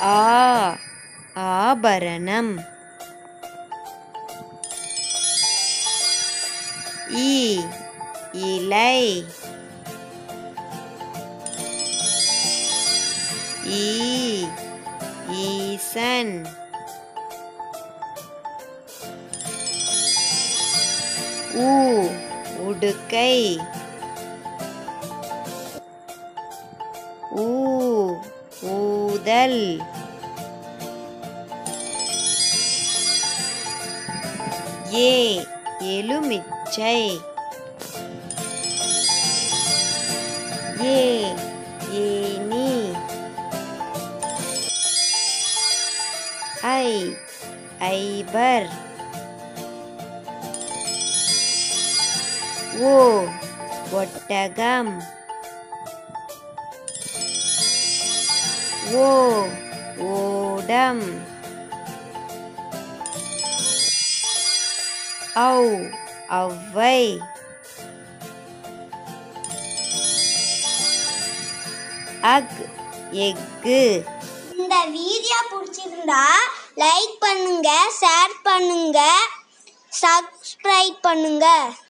ஆ ஆபரணம் இ இலை ஈ ஈசன் ஊ உடுக்கை ஊ ஊதல் ஏ எலுமிச்சை ஏ ஏனி ஐ ஐபர் ஓ ஒட்டகம் ஓ ஓடம் ஔ ஔவை அக் எக்கு இந்த வீடியோ பிடிச்சிருந்தா லைக் பண்ணுங்க ஷேர் பண்ணுங்க சப்ஸ்கிரைப் பண்ணுங்க